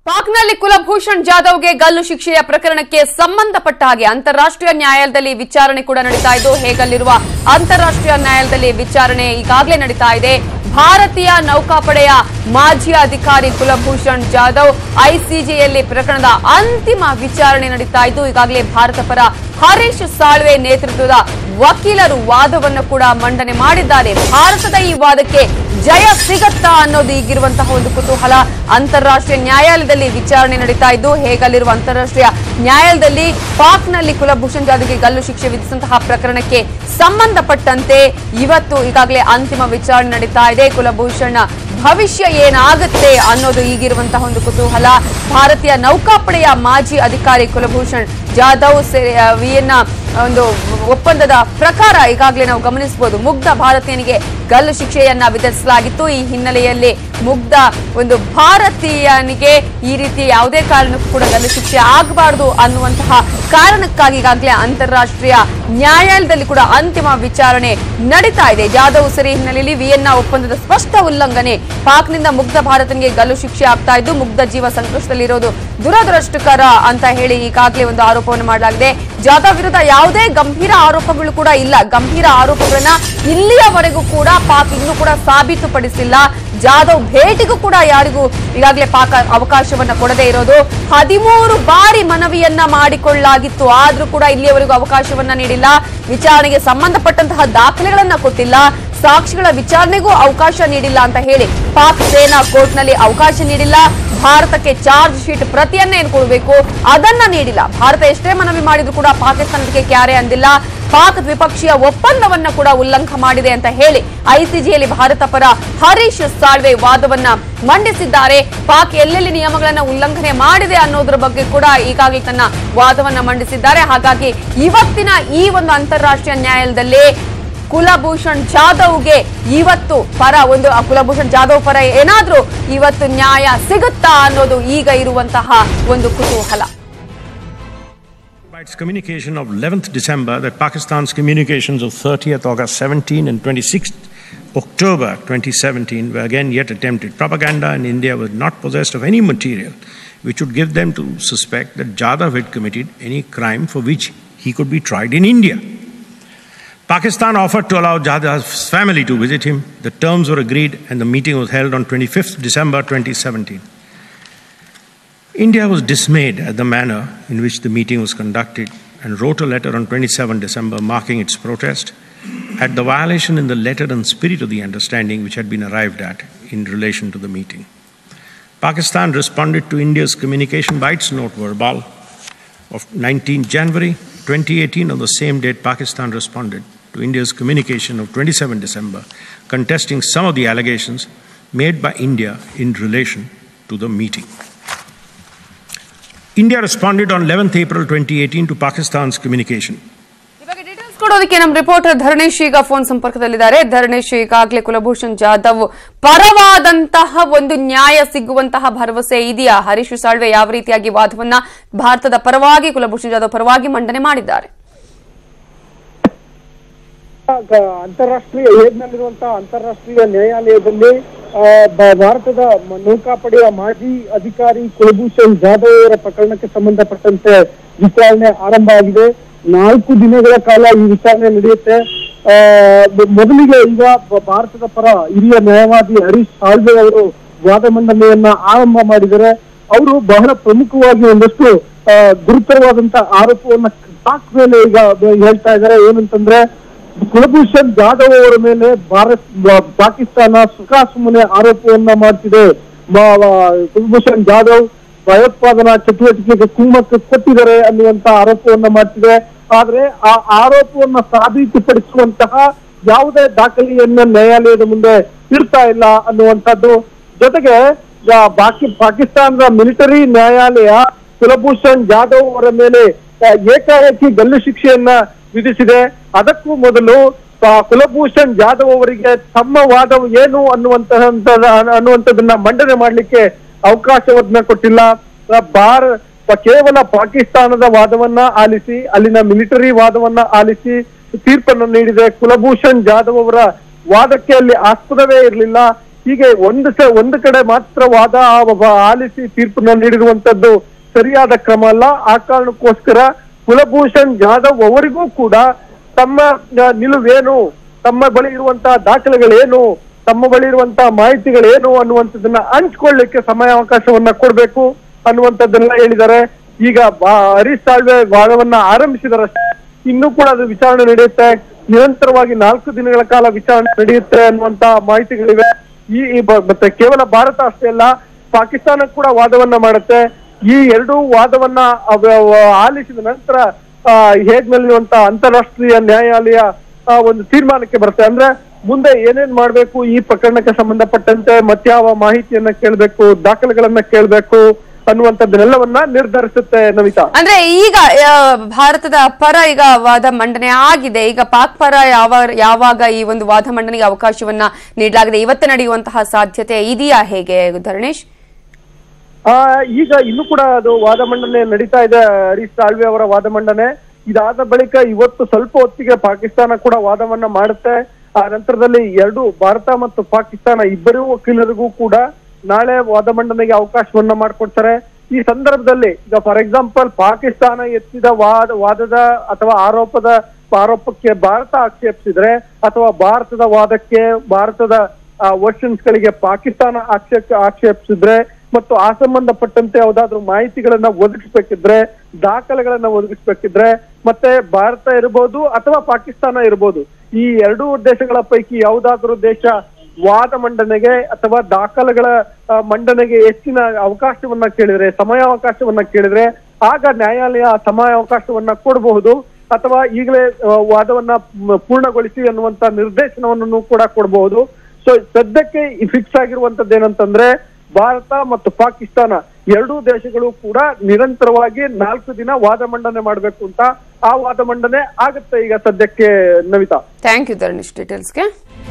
ಪಾಕ್ನಲ್ಲಿ ಕುಲಭೂಷಣ್ ಜಾಧವ್ಗೆ ಗಲ್ಲು ಶಿಕ್ಷೆಯ ಪ್ರಕರಣಕ್ಕೆ ಸಂಬಂಧಪಟ್ಟ ಹಾಗೆ ಅಂತಾರಾಷ್ಟ್ರೀಯ ನ್ಯಾಯಾಲಯದಲ್ಲಿ ವಿಚಾರಣೆ ಕೂಡ ನಡೀತಾ ಇದ್ದು ಹೇಗಲ್ಲಿರುವ ಅಂತಾರಾಷ್ಟ್ರೀಯ ನ್ಯಾಯಾಲಯದಲ್ಲಿ ವಿಚಾರಣೆ ಈಗಾಗಲೇ ನಡೀತಾ ಇದೆ ಭಾರತೀಯ ನೌಕಾಪಡೆಯ ಮಾಜಿ ಅಧಿಕಾರಿ ಕುಲಭೂಷಣ್ ಜಾಧವ್ ಐಸಿಜೆಯಲ್ಲಿ ಪ್ರಕರಣದ ಅಂತಿಮ ವಿಚಾರಣೆ ನಡೀತಾ ಇದ್ದು ಈಗಾಗಲೇ ಭಾರತ ಪರ ಹರೀಶ್ ಸಾಳ್ವೆ ನೇತೃತ್ವದ ವಕೀಲರು ವಾದವನ್ನು ಕೂಡ ಮಂಡನೆ ಮಾಡಿದ್ದಾರೆ ಭಾರತದ ಈ ವಾದಕ್ಕೆ ಜಯ ಸಿಗತ್ತಾ ಅನ್ನೋದು ಈಗಿರುವಂತಹ ಒಂದು ಕುತೂಹಲ ಅಂತಾರಾಷ್ಟ್ರೀಯ ನ್ಯಾಯಾಲಯದಲ್ಲಿ ವಿಚಾರಣೆ ನಡೀತಾ ಇದ್ದು ಹೇಗಲ್ಲಿರುವ ಅಂತಾರಾಷ್ಟ್ರೀಯ ನ್ಯಾಯಾಲಯದಲ್ಲಿ ಪಾಕ್ನಲ್ಲಿ ಕುಲಭೂಷಣ್ ಜಾಧವ್ಗೆ ಗಲ್ಲು ಶಿಕ್ಷೆ ವಿಧಿಸಿದಂತಹ ಪ್ರಕರಣಕ್ಕೆ ಸಂಬಂಧಪಟ್ಟಂತೆ ಇವತ್ತು ಈಗಾಗಲೇ ಅಂತಿಮ ವಿಚಾರಣೆ ನಡೀತಾ ಇದೆ ಕುಲಭೂಷಣ್ ಭವಿಷ್ಯ ಏನಾಗುತ್ತೆ ಅನ್ನೋದು ಈಗಿರುವಂತಹ ಒಂದು ಕುತೂಹಲ ಭಾರತೀಯ ನೌಕಾಪಡೆಯ ಮಾಜಿ ಅಧಿಕಾರಿ ಕುಲಭೂಷಣ್ ಜಾಧವ್ ಸೆ- ಆ, ವಿಯನ್ನ ಒಂದು ಒಪ್ಪಂದದ ಪ್ರಕಾರ ಈಗಾಗಲೇ ನಾವು ಗಮನಿಸಬಹುದು ಮುಗ್ಧ ಭಾರತೀಯನಿಗೆ ಗಲ್ಲು ಶಿಕ್ಷೆಯನ್ನ ವಿಧಿಸಲಾಗಿತ್ತು ಈ ಹಿನ್ನೆಲೆಯಲ್ಲಿ ಮುಗ್ಧ ಒಂದು ಭಾರತೀಯನಿಗೆ ಈ ರೀತಿ ಯಾವುದೇ ಕಾರಣಕ್ಕೂ ಕೂಡ ಗಲ್ಲು ಶಿಕ್ಷೆ ಆಗಬಾರದು ಅನ್ನುವಂತಹ ಕಾರಣಕ್ಕಾಗಿ ಈಗಾಗಲೇ ಅಂತಾರಾಷ್ಟ್ರೀಯ ನ್ಯಾಯಾಲಯದಲ್ಲಿ ಕೂಡ ಅಂತಿಮ ವಿಚಾರಣೆ ನಡೀತಾ ಇದೆ ಜಾಧವ್ ಸರಿ ಹಿನ್ನೆಲೆಯಲ್ಲಿ ವಿಯೆನ್ನಾ ಒಪ್ಪಂದದ ಸ್ಪಷ್ಟ ಉಲ್ಲಂಘನೆ ಪಾಕ್ನಿಂದ ಮುಗ್ಧ ಭಾರತನಿಗೆ ಗಲ್ಲು ಶಿಕ್ಷೆ ಆಗ್ತಾ ಇದ್ದು ಮುಗ್ಧ ಜೀವ ಸಂಕಷ್ಟದಲ್ಲಿರೋದು ದುರದೃಷ್ಟಕರ ಅಂತ ಹೇಳಿ ಈಗಾಗಲೇ ಒಂದು ಆರೋಪವನ್ನು ಮಾಡಲಾಗಿದೆ ಜಾಧವ್ ವಿರುದ್ಧ ಯಾವುದೇ ಗಂಭೀರ ಆರೋಪಗಳು ಕೂಡ ಇಲ್ಲ ಗಂಭೀರ ಆರೋಪಗಳನ್ನ ಇಲ್ಲಿಯವರೆಗೂ ಕೂಡ ಪಾಕ್ ಇನ್ನೂ ಕೂಡ ಸಾಬೀತುಪಡಿಸಿಲ್ಲ ಜಾಧವ್ ಭೇಟಿಗೂ ಕೂಡ ಯಾರಿಗೂ ಈಗಾಗಲೇ ಪಾಕ್ ಅವಕಾಶವನ್ನ ಕೊಡದೇ ಇರೋದು ಹದಿಮೂರು ಬಾರಿ ಮನವಿಯನ್ನ ಮಾಡಿಕೊಳ್ಳಲಾಗಿತ್ತು ಆದ್ರೂ ಕೂಡ ಇಲ್ಲಿಯವರೆಗೂ ಅವಕಾಶವನ್ನ ನೀಡಿಲ್ಲ ವಿಚಾರಣೆಗೆ ಸಂಬಂಧಪಟ್ಟಂತಹ ದಾಖಲೆಗಳನ್ನ ಕೊಟ್ಟಿಲ್ಲ ಸಾಕ್ಷಿಗಳ ವಿಚಾರಣೆಗೂ ಅವಕಾಶ ನೀಡಿಲ್ಲ ಅಂತ ಹೇಳಿ ಪಾಕ್ ಸೇನಾ ಕೋರ್ಟ್ನಲ್ಲಿ ಅವಕಾಶ ನೀಡಿಲ್ಲ ಭಾರತಕ್ಕೆ ಚಾರ್ಜ್ ಶೀಟ್ ಪ್ರತಿಯನ್ನ ಏನ್ ಕೊಡಬೇಕು ಅದನ್ನ ನೀಡಿಲ್ಲ ಭಾರತ ಎಷ್ಟೇ ಮನವಿ ಮಾಡಿದ್ರು ಕೂಡ ಪಾಕಿಸ್ತಾನಕ್ಕೆ ಕ್ಯಾರೆ ಅಂದಿಲ್ಲ ಪಾಕ್ ದ್ವಿಪಕ್ಷೀಯ ಒಪ್ಪಂದವನ್ನ ಕೂಡ ಉಲ್ಲಂಘ ಮಾಡಿದೆ ಅಂತ ಹೇಳಿ ಐಸಿಜಿಯಲ್ಲಿ ಭಾರತ ಪರ ಹರೀಶ್ ಸಾಳ್ವೆ ವಾದವನ್ನ ಮಂಡಿಸಿದ್ದಾರೆ ಪಾಕ್ ಎಲ್ಲೆಲ್ಲಿ ನಿಯಮಗಳನ್ನ ಉಲ್ಲಂಘನೆ ಮಾಡಿದೆ ಅನ್ನೋದ್ರ ಬಗ್ಗೆ ಕೂಡ ಈಗಾಗಲೇ ತನ್ನ ವಾದವನ್ನ ಮಂಡಿಸಿದ್ದಾರೆ ಹಾಗಾಗಿ ಇವತ್ತಿನ ಈ ಒಂದು ಅಂತಾರಾಷ್ಟ್ರೀಯ ನ್ಯಾಯಾಲಯದಲ್ಲಿ ಕುಲಭೂಷಣ್ ಜಾಧವ್ಗೆ ಇವತ್ತು ಪರ ಒಂದು ಆ ಕುಲಭೂಷಣ್ ಜಾಧವ್ ಪರ ಏನಾದ್ರೂ ಇವತ್ತು ನ್ಯಾಯ ಸಿಗುತ್ತಾ ಅನ್ನೋದು ಈಗ ಇರುವಂತಹ ಒಂದು ಕುತೂಹಲ By its communication of 11th December, that Pakistan's communications of 30th August 17 and 26th October 2017 were again yet attempted. Propaganda in India was not possessed of any material which would give them to suspect that Jadhav had committed any crime for which he could be tried in India. Pakistan offered to allow Jadhav's family to visit him. The terms were agreed and the meeting was held on 25th December 2017. India was dismayed at the manner in which the meeting was conducted and wrote a letter on 27 December marking its protest at the violation in the letter and spirit of the understanding which had been arrived at in relation to the meeting. Pakistan responded to India's communication by its note verbal of 19 January 2018. On the same date, Pakistan responded to India's communication of 27 December, contesting some of the allegations made by India in relation to the meeting. India responded on 11th April 2018 to Pakistan's communication. ಇವಾಗ details ಕೊಡೋದಕ್ಕೆ ನಮ್ಮ reporter Dharanesh ಈಗ phone ಸಂಪರ್ಕದಲ್ಲಿದ್ದಾರೆ ಧರಣೇಶ್ ಈಗಾಗಲೇ ಕುಲಭೂಷಣ್ ಜಾಧವ್ ಪರವಾದಂತಹ ಒಂದು ನ್ಯಾಯ ಸಿಗುವಂತಹ ಭರವಸೆ ಇದೆಯಾ ಹರೀಶ್ ಸಾಳ್ವೆ ಯಾವ ರೀತಿಯಾಗಿ ವಾದವನ್ನ ಭಾರತದ ಪರವಾಗಿ ಕುಲಭೂಷಣ್ ಜಾಧವ್ ಪರವಾಗಿ ಮಂಡನೆ ಮಾಡಿದ್ದಾರೆ ಗ- ಅಂತಾರಾಷ್ಟ್ರೀಯ ಹೇಗ್ನಲ್ಲಿರುವಂತಹ ಅಂತಾರಾಷ್ಟ್ರೀಯ ನ್ಯಾಯಾಲಯದಲ್ಲಿ ಆ, ಬ- ಭಾರತದ ಮ- ನೌಕಾಪಡೆಯ ಮಾಜಿ ಅಧಿಕಾರಿ ಕುಲಭೂಷಣ್ ಜಾಧವ್ ಅವರ ಪ್ರಕರಣಕ್ಕೆ ಸಂಬಂಧಪಟ್ಟಂತೆ ವಿಚಾರಣೆ ಆರಂಭ ಆಗಿದೆ ನಾಲ್ಕು ದಿನಗಳ ಕಾಲ ಈ ವಿಚಾರಣೆ ನಡೆಯುತ್ತೆ ಆ, ಮೊ- ಮೊದಲಿಗೆ ಈಗ ಬ- ಭಾರತದ ಪರ ಹಿರಿಯ ನ್ಯಾಯವಾದಿ ಹರೀಶ್ ಸಾಳ್ವೆ ಅವರು ವಾದ ಮಂಡನೆಯನ್ನ ಆರಂಭ ಮಾಡಿದ್ದಾರೆ ಅವರು ಬಹಳ ಪ್ರಮುಖವಾಗಿ ಒಂದಷ್ಟು ಆ, ಗುರುತರವಾದಂತ ಆರೋಪವನ್ನ ಪಾಕ್ ಮೇಲೆ ಈಗ ಬ- ಹೇಳ್ತಾ ಇದ್ದಾರೆ ಏನಂತಂದ್ರೆ ಕುಲಭೂಷಣ್ ಜಾಧವ್ ಅವರ ಮೇಲೆ ಭಾರತ್ ಬ- ಪಾಕಿಸ್ತಾನ ಸುಖಾಸುಮ್ಮನೆ ಆರೋಪವನ್ನ ಮಾಡ್ತಿದೆ ಮ- ವ- ಕುಲಭೂಷಣ್ ಜಾಧವ್ ಭಯೋತ್ಪಾದನಾ ಚಟುವಟಿಕೆಗೆ ಕುಮ್ಮಕ್ಕು ಕೊಟ್ಟಿದ್ದಾರೆ ಅನ್ನುವಂತ ಆರೋಪವನ್ನ ಮಾಡ್ತಿದೆ ಆದ್ರೆ ಆ ಆರೋಪವನ್ನ ಸಾಬೀತುಪಡಿಸುವಂತಹ ಯಾವುದೇ ದಾಖಲೆಯನ್ನ ನ್ಯಾಯಾಲಯದ ಮುಂದೆ ಇರ್ತಾ ಇಲ್ಲ ಅನ್ನುವಂಥದ್ದು ಜೊತೆಗೆ ಯಾ- ಬಾಕಿ ಪಾಕಿಸ್ತಾನದ ಮಿಲಿಟರಿ ನ್ಯಾಯಾಲಯ ಕುಲಭೂಷಣ್ ಜಾಧವ್ ಅವರ ಮೇಲೆ ಆ, ಏಕಾಏಕಿ ಗಲ್ಲು ಶಿಕ್ಷೆಯನ್ನ ವಿಧಿಸಿದೆ ಅದಕ್ಕೂ ಮೊದಲು ಆ, ಕುಲಭೂಷಣ್ ಜಾಧವ್ ಅವರಿಗೆ ತಮ್ಮ ವಾದವು ಏನು ಅನ್ನುವಂತಹ ಅನ್ನುವಂಥದ್ದನ್ನ ಮಂಡನೆ ಮಾಡ್ಲಿಕ್ಕೆ ಅವಕಾಶವನ್ನ ಕೊಟ್ಟಿಲ್ಲ ಆ, ಭಾರ ಕೇವಲ ಪಾಕಿಸ್ತಾನದ ವಾದವನ್ನ ಆಲಿಸಿ ಅಲ್ಲಿನ ಮಿಲಿಟರಿ ವಾದವನ್ನ ಆಲಿಸಿ ತೀರ್ಪನ್ನು ನೀಡಿದೆ ಕುಲಭೂಷಣ್ ಜಾಧವ್ ಅವರ ವಾದಕ್ಕೆ ಅಲ್ಲಿ ಆಸ್ಪದವೇ ಇರಲಿಲ್ಲ ಹೀಗೆ ಒಂದು ಸ ಒಂದು ಕಡೆ ಮಾತ್ರ ವಾದ ಆ- ಆಲಿಸಿ ತೀರ್ಪನ್ನ ನೀಡಿರುವಂತದ್ದು ಸರಿಯಾದ ಕ್ರಮ ಅಲ್ಲ ಆ ಕಾರಣಕ್ಕೋಸ್ಕರ ಕುಲಭೂಷಣ್ ಜಾಧವ್ ಅವರಿಗೂ ಕೂಡ ತಮ್ಮ ಆ, ನಿಲುವೇನು ತಮ್ಮ ಬಳಿ ಇರುವಂತಹ ದಾಖಲೆಗಳೇನು ತಮ್ಮ ಬಳಿ ಇರುವಂತಹ ಮಾಹಿತಿಗಳೇನು ಅನ್ನುವಂಥದ್ದನ್ನ ಹಂಚ್ಕೊಳ್ಳಿಕ್ಕೆ ಸಮಯಾವಕಾಶವನ್ನ ಕೊಡ್ಬೇಕು ಅನ್ನುವಂಥದ್ದನ್ನ ಹೇಳಿದ್ದಾರೆ ಈಗ ಬಾ- ಹರೀಶ್ ಸಾಳ್ವೆ ವಾದವನ್ನ ಆರಂಭಿಸಿದಾರಷ್ಟೇ ಇನ್ನೂ ಕೂಡ ಅದು ವಿಚಾರಣೆ ನಡೆಯುತ್ತೆ ನಿರಂತರವಾಗಿ ನಾಲ್ಕು ದಿನಗಳ ಕಾಲ ವಿಚಾರಣೆ ನಡೆಯುತ್ತೆ ಅನ್ನುವಂತ ಮಾಹಿತಿಗಳಿವೆ ಈ ಈ ಬ- ಮತ್ತೆ ಕೇವಲ ಭಾರತ ಅಷ್ಟೇ ಅಲ್ಲ ಪಾಕಿಸ್ತಾನ ಕೂಡ ವಾದವನ್ನ ಮಾಡುತ್ತೆ ಈ ಎರಡೂ ವಾದವನ್ನ ಅವ- ಅವ- ಆಲಿಸಿದ ನಂತರ ಆ, ಹೇಗ್ನಲ್ಲಿರುವಂತ ಅಂತಾರಾಷ್ಟ್ರೀಯ ನ್ಯಾಯಾಲಯ ಆ, ಒಂದು ತೀರ್ಮಾನಕ್ಕೆ ಬರುತ್ತೆ ಅಂದ್ರೆ ಮುಂದೆ ಏನೇನ್ ಮಾಡ್ಬೇಕು ಈ ಪ್ರಕರಣಕ್ಕೆ ಸಂಬಂಧಪಟ್ಟಂತೆ ಮತ್ಯಾವ ಮಾಹಿತಿಯನ್ನ ಕೇಳ್ಬೇಕು ದಾಖಲೆಗಳನ್ನ ಕೇಳ್ಬೇಕು ಅನ್ನುವಂಥದ್ದನ್ನೆಲ್ಲವನ್ನ ನಿರ್ಧರಿಸುತ್ತೆ ನಮಿತಾ ಅಂದ್ರೆ ಈಗ ಆ, ಭಾರತದ ಪರ ಈಗ ವಾದ ಮಂಡನೆ ಆಗಿದೆ ಈಗ ಪಾಕ್ ಪರ ಯಾವ ಯಾವಾಗ ಈ ಒಂದು ವಾದ ಮಂಡನೆಗೆ ಅವಕಾಶವನ್ನ ನೀಡಲಾಗಿದೆ ಇವತ್ತು ನಡೆಯುವಂತಹ ಸಾಧ್ಯತೆ ಇದೆಯಾ ಹೇಗೆ ಧರಣೇಶ್ ಆ ಈಗ ಇನ್ನು ಕೂಡ ಅದು ವಾದ ಮಂಡನೆ ನಡೀತಾ ಇದೆ ಹರೀಶ್ ಸಾಳ್ವೆ ಅವರ ವಾದ ಮಂಡನೆ ಇದಾದ ಬಳಿಕ ಇವತ್ತು ಸ್ವಲ್ಪ ಹೊತ್ತಿಗೆ ಪಾಕಿಸ್ತಾನ ಕೂಡ ವಾದವನ್ನ ಮಾಡುತ್ತೆ ಆ ನಂತರದಲ್ಲಿ ಎರಡು ಭಾರತ ಮತ್ತು ಪಾಕಿಸ್ತಾನ ಇಬ್ಬರೂ ವಕೀಲರಿಗೂ ಕೂಡ ನಾಳೆ ವಾದ ಮಂಡನೆಗೆ ಅವಕಾಶವನ್ನ ಮಾಡಿಕೊಡ್ತಾರೆ ಈ ಸಂದರ್ಭದಲ್ಲಿ ಈಗ ಫಾರ್ ಎಕ್ಸಾಂಪಲ್ ಪಾಕಿಸ್ತಾನ ಎತ್ತಿದ ವಾದ ವಾದದ ಅಥವಾ ಆರೋಪದ ಆರೋಪಕ್ಕೆ ಭಾರತ ಆಕ್ಷೇಪಿಸಿದ್ರೆ ಅಥವಾ ಭಾರತದ ವಾದಕ್ಕೆ ಭಾರತದ ವರ್ಷನ್ಸ್ ಗಳಿಗೆ ಪಾಕಿಸ್ತಾನ ಆಕ್ಷೇಪ ಆಕ್ಷೇಪಿಸಿದ್ರೆ ಮತ್ತು ಆ ಸಂಬಂಧಪಟ್ಟಂತೆ ಯಾವ್ದಾದ್ರು ಮಾಹಿತಿಗಳನ್ನ ಒದಗಿಸ್ಬೇಕಿದ್ರೆ ದಾಖಲೆಗಳನ್ನ ಒದಗಿಸ್ಬೇಕಿದ್ರೆ ಮತ್ತೆ ಭಾರತ ಇರಬಹುದು ಅಥವಾ ಪಾಕಿಸ್ತಾನ ಇರಬಹುದು ಈ ಎರಡೂ ದೇಶಗಳ ಪೈಕಿ ಯಾವುದಾದ್ರೂ ದೇಶ ವಾದ ಮಂಡನೆಗೆ ಅಥವಾ ದಾಖಲೆಗಳ ಆ, ಮಂಡನೆಗೆ ಹೆಚ್ಚಿನ ಅವಕಾಶವನ್ನ ಕೇಳಿದ್ರೆ ಸಮಯಾವಕಾಶವನ್ನ ಕೇಳಿದ್ರೆ ಆಗ ನ್ಯಾಯಾಲಯ ಆ ಸಮಯಾವಕಾಶವನ್ನ ಕೊಡಬಹುದು ಅಥವಾ ಈಗಲೇ ಆ, ವಾದವನ್ನ ಮ್, ಪೂರ್ಣಗೊಳಿಸಿ ಅನ್ನುವಂತ ನಿರ್ದೇಶನವನ್ನು ಕೂಡ ಕೊಡಬಹುದು ಸೊ ಸದ್ಯಕ್ಕೆ ಫಿಕ್ಸ್ ಆಗಿರುವಂತದ್ದು ಏನಂತಂದ್ರೆ ಭಾರತ ಮತ್ತು ಪಾಕಿಸ್ತಾನ ಎರಡೂ ದೇಶಗಳು ಕೂಡ ನಿರಂತರವಾಗಿ ನಾಲ್ಕು ದಿನ ವಾದ ಮಂಡನೆ ಮಾಡಬೇಕು ಅಂತ ಆ ವಾದ ಮಂಡನೆ ಆಗುತ್ತೆ ಈಗ ಸದ್ಯಕ್ಕೆ ನವಿತಾ ಥ್ಯಾಂಕ್ ಯು ಧರಣೇಶ್ ಡೀಟೇಲ್ಸ್ಗೆ